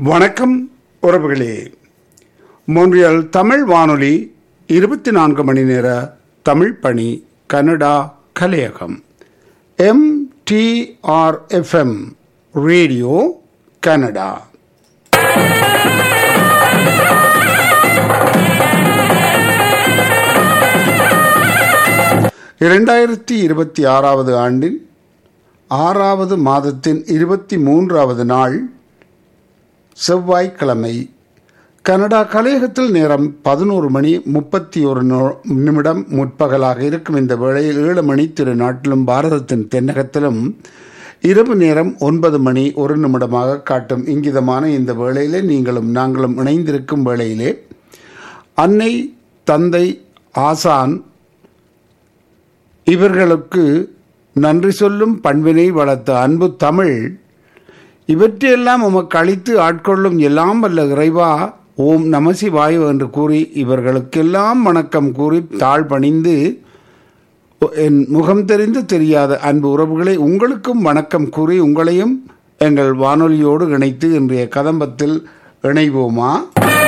வணக்கம் உறவுகளே மோன்றியல் தமிழ் வானொலி இருபத்தி நான்கு மணி நேர தமிழ் பணி கனடா கலையகம் M T R FM radio Canada இரண்டாயிரத்தி இருபத்தி ஆறாவது ஆண்டின் ஆறாவது மாதத்தின் இருபத்தி மூன்றாவது நாள் செவ்வாய்க்கிழமை கனடா கலையகத்தில் நேரம் பதினோரு மணி முப்பத்தி ஒரு நிமிடம் முற்பகலாக இருக்கும் இந்த வேளையில் ஏழு மணி திரு நாட்டிலும் பாரதத்தின் தென்னகத்திலும் இரவு நேரம் ஒன்பது மணி ஒரு நிமிடமாக காட்டும் இங்கிதமான இந்த வேளையிலே நீங்களும் நாங்களும் இணைந்திருக்கும் வேளையிலே அன்னை தந்தை ஆசான் இவர்களுக்கு நன்றி சொல்லும் பண்பினை வளர்த்த அன்பு தமிழ் இவற்றையெல்லாம் உமக்கு அளித்து ஆட்கொள்ளும் எல்லாம் வல்ல இறைவா ஓம் நமசிவாயு என்று கூறி இவர்களுக்கெல்லாம் வணக்கம் கூறி தாழ் பணிந்து என் முகம் தெரிந்து தெரியாத அன்பு உறவுகளை உங்களுக்கும் வணக்கம் கூறி உங்களையும் எங்கள் வானொலியோடு இணைத்து இன்றைய கதம்பத்தில் இணைவோமா